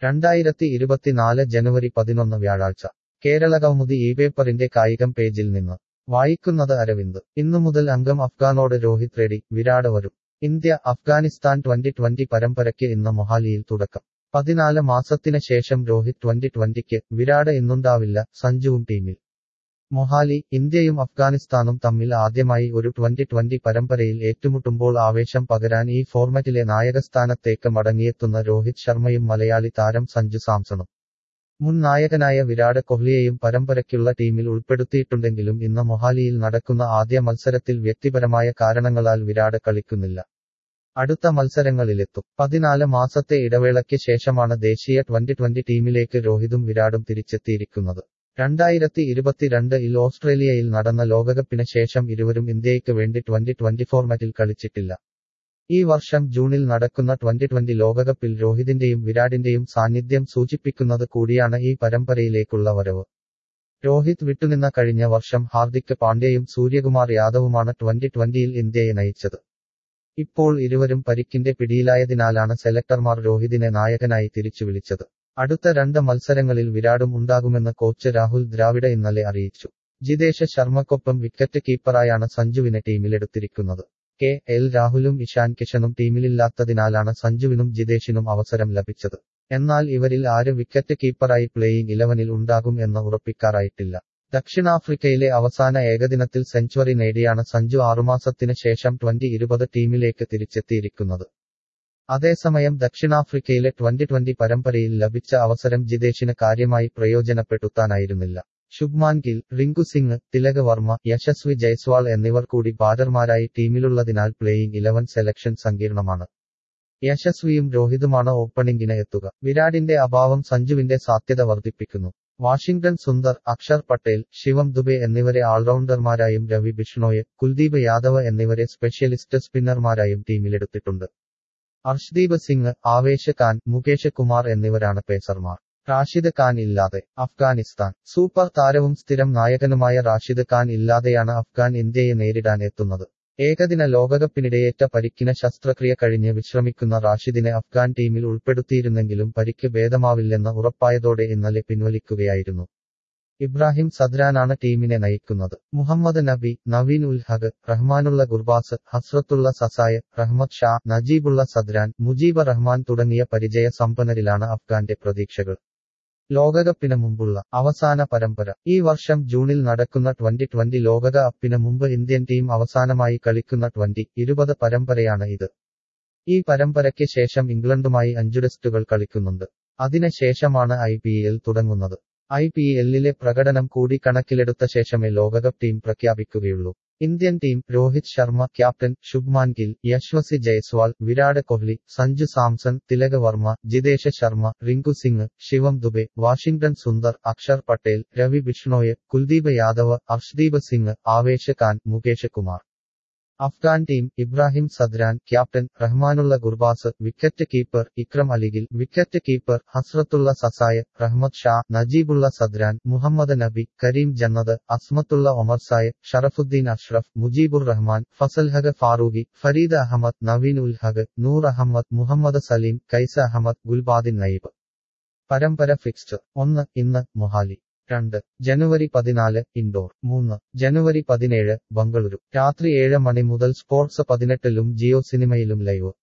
രണ്ടായിരത്തി ഇരുപത്തിനാല് ജനുവരി പതിനൊന്ന് വ്യാഴാഴ്ച കേരള കൗമുദി ഈ പേപ്പറിന്റെ കായികം പേജിൽ നിന്ന് വായിക്കുന്നത് അരവിന്ദ് ഇന്നു മുതൽ അംഗം അഫ്ഗാനോട് രോഹിത് റെഡ്ഡി വിരാട് വരും ഇന്ത്യ അഫ്ഗാനിസ്ഥാൻ ട്വന്റി ട്വന്റി പരമ്പരയ്ക്ക് ഇന്ന് മൊഹാലിയിൽ തുടക്കം പതിനാല് മാസത്തിന് ശേഷം രോഹിത് ട്വന്റി ട്വന്റിക്ക് വിരാട് ഇന്നുണ്ടാവില്ല സഞ്ജുവും ടീമിൽ മൊഹാലി ഇന്ത്യയും അഫ്ഗാനിസ്ഥാനും തമ്മിൽ ആദ്യമായി ഒരു ട്വന്റി ട്വന്റി പരമ്പരയിൽ ഏറ്റുമുട്ടുമ്പോൾ ആവേശം പകരാൻ ഈ ഫോർമാറ്റിലെ നായകസ്ഥാനത്തേക്ക് മടങ്ങിയെത്തുന്ന രോഹിത് ശർമ്മയും മലയാളി താരം സഞ്ജു സാംസണും മുൻ നായകനായ വിരാട് കോഹ്ലിയെയും പരമ്പരയ്ക്കുള്ള ടീമിൽ ഉൾപ്പെടുത്തിയിട്ടുണ്ടെങ്കിലും ഇന്ന് മൊഹാലിയിൽ നടക്കുന്ന ആദ്യ മത്സരത്തിൽ വ്യക്തിപരമായ കാരണങ്ങളാൽ വിരാട് കളിക്കുന്നില്ല അടുത്ത മത്സരങ്ങളിലെത്തും പതിനാല് മാസത്തെ ഇടവേളയ്ക്ക് ശേഷമാണ് ദേശീയ ട്വന്റി ട്വന്റി ടീമിലേക്ക് രോഹിതും വിരാടും തിരിച്ചെത്തിയിരിക്കുന്നത് രണ്ടായിരത്തി ഇരുപത്തിരണ്ടിൽ ഓസ്ട്രേലിയയിൽ നടന്ന ലോകകപ്പിന് ശേഷം ഇരുവരും ഇന്ത്യയ്ക്ക് വേണ്ടി ട്വന്റി ട്വന്റി ഫോർമാറ്റിൽ കളിച്ചിട്ടില്ല ഈ വർഷം ജൂണിൽ നടക്കുന്ന ട്വന്റി ട്വന്റി ലോകകപ്പിൽ രോഹിതിന്റെയും വിരാടിന്റെയും സാന്നിധ്യം സൂചിപ്പിക്കുന്നത് കൂടിയാണ് ഈ പരമ്പരയിലേക്കുള്ള വരവ് രോഹിത് വിട്ടുനിന്ന കഴിഞ്ഞ വർഷം ഹാർദിക് പാണ്ഡ്യയും സൂര്യകുമാർ യാദവുമാണ് ട്വന്റി ട്വന്റിയിൽ ഇന്ത്യയെ നയിച്ചത് ഇപ്പോൾ ഇരുവരും പരിക്കിന്റെ പിടിയിലായതിനാലാണ് സെലക്ടർമാർ രോഹിതിനെ നായകനായി തിരിച്ചു വിളിച്ചത് അടുത്ത രണ്ട് മത്സരങ്ങളിൽ വിരാടും ഉണ്ടാകുമെന്ന് കോച്ച് രാഹുൽ ദ്രാവിഡ ഇന്നലെ അറിയിച്ചു ജിതേഷ് ശർമ്മക്കൊപ്പം വിക്കറ്റ് കീപ്പറായാണ് സഞ്ജുവിനെ ടീമിലെടുത്തിരിക്കുന്നത് കെ എൽ രാഹുലും ഇഷാൻ കിഷനും ടീമിലില്ലാത്തതിനാലാണ് സഞ്ജുവിനും ജിതേഷിനും അവസരം ലഭിച്ചത് എന്നാൽ ഇവരിൽ ആര് വിക്കറ്റ് കീപ്പറായി പ്ലേയിങ് ഇലവനിൽ ഉണ്ടാകും എന്ന് ഉറപ്പിക്കാറായിട്ടില്ല ദക്ഷിണാഫ്രിക്കയിലെ അവസാന ഏകദിനത്തിൽ സെഞ്ചുറി നേടിയാണ് സഞ്ജു ആറുമാസത്തിന് ശേഷം ട്വന്റി ഇരുപത് ടീമിലേക്ക് തിരിച്ചെത്തിയിരിക്കുന്നത് അതേസമയം ദക്ഷിണാഫ്രിക്കയിലെ ട്വന്റി ട്വന്റി പരമ്പരയിൽ ലഭിച്ച അവസരം ജിതേഷിന് കാര്യമായി പ്രയോജനപ്പെടുത്താനായിരുന്നില്ല ശുഭ്മാൻ ഗിൽ റിങ്കു സിംഗ് തിലക് വർമ്മ യശസ്വി ജയ്സ്വാൾ എന്നിവർ കൂടി ബാറ്റർമാരായി ടീമിലുള്ളതിനാൽ പ്ലേയിങ് ഇലവൻ സെലക്ഷൻ സങ്കീർണമാണ് യശസ്വിയും രോഹിതുമാണ് ഓപ്പണിംഗിന് എത്തുക വിരാടിന്റെ അഭാവം സഞ്ജുവിന്റെ സാധ്യത വർദ്ധിപ്പിക്കുന്നു വാഷിംഗ്ടൺ സുന്ദർ അക്ഷർ പട്ടേൽ ശിവം ദുബെ എന്നിവരെ ഓൾറൗണ്ടർമാരായും രവി ബിഷ്ണോയെ കുൽദീപ് യാദവ് എന്നിവരെ സ്പെഷ്യലിസ്റ്റ് സ്പിന്നർമാരായും ടീമിലെടുത്തിട്ടുണ്ട് അർഷ്ദീപ് സിംഗ് ആവേശ് ഖാൻ മുകേഷ് കുമാർ എന്നിവരാണ് പേസർമാർ റാഷിദ് ഖാൻ ഇല്ലാതെ അഫ്ഗാനിസ്ഥാൻ സൂപ്പർ താരവും സ്ഥിരം നായകനുമായ റാഷിദ് ഖാൻ ഇല്ലാതെയാണ് അഫ്ഗാൻ ഇന്ത്യയെ നേരിടാൻ എത്തുന്നത് ഏകദിന ലോകകപ്പിനിടെയേറ്റ പരിക്കിന് ശസ്ത്രക്രിയ കഴിഞ്ഞ് വിശ്രമിക്കുന്ന റാഷിദിനെ അഫ്ഗാൻ ടീമിൽ ഉൾപ്പെടുത്തിയിരുന്നെങ്കിലും പരിക്ക് ഭേദമാവില്ലെന്ന് ഉറപ്പായതോടെ ഇന്നലെ പിൻവലിക്കുകയായിരുന്നു ഇബ്രാഹിം സദ്രാനാണ് ടീമിനെ നയിക്കുന്നത് മുഹമ്മദ് നബി നവീൻ ഉൽ ഹഗ് റഹ്മാനുള്ള ഗുർബാസ് ഹസ്രത്തുള്ള സസായ റഹ്മദ് ഷാ നജീബുള്ള സദ്രാൻ മുജീബ് റഹ്മാൻ തുടങ്ങിയ പരിചയ സമ്പന്നരിലാണ് അഫ്ഗാന്റെ പ്രതീക്ഷകൾ ലോകകപ്പിന് മുമ്പുള്ള അവസാന പരമ്പര ഈ വർഷം ജൂണിൽ നടക്കുന്ന ട്വന്റി ട്വന്റി ലോകകപ്പിന് മുമ്പ് ഇന്ത്യൻ ടീം അവസാനമായി കളിക്കുന്ന ട്വന്റി ഇരുപത് പരമ്പരയാണ് ഇത് ഈ പരമ്പരയ്ക്ക് ശേഷം ഇംഗ്ലണ്ടുമായി അഞ്ചു ടെസ്റ്റുകൾ കളിക്കുന്നുണ്ട് അതിനുശേഷമാണ് ഐ പി എൽ തുടങ്ങുന്നത് ഐ പി എല്ലിലെ പ്രകടനം കൂടി കണക്കിലെടുത്ത ശേഷമേ ലോകകപ്പ് ടീം പ്രഖ്യാപിക്കുകയുള്ളൂ Indian team Rohit Sharma captain Shubman Gill Yashasvi Jaiswal Virat Kohli Sanju Samson Tilak Varma Jitesh Sharma Rinku Singh Shivam Dube Washington Sundar Axar Patel Ravi Bishnoi Kuldeep Yadav Arshdeep Singh Avesh Khan Mukesh Kumar Afghan team Ibrahim Zadran captain Rahmanullah Gurbaz wicket keeper Ikram Alikhil wicket keeper Hazratullah Zazai Rahmat Shah Najibullah Zadran Mohammad Nabi Karim Janat Azmatullah Omarzai Sharafuddin Ashraf Mujeebur Rahman Fazal Haq Farooqi Fareed Ahmad Naveen ul Haq Noor Ahmad Mohammad Saleem Qais Ahmad Gulbadin Naib പരമ്പര ഫിക്സ്ഡ് ഒന്ന് ഇന്ന് മൊഹാലി രണ്ട് ജനുവരി പതിനാല് ഇൻഡോർ മൂന്ന് ജനുവരി പതിനേഴ് ബംഗളൂരു രാത്രി ഏഴ് മണി മുതൽ സ്പോർട്സ് പതിനെട്ടിലും ജിയോ സിനിമയിലും ലൈവ്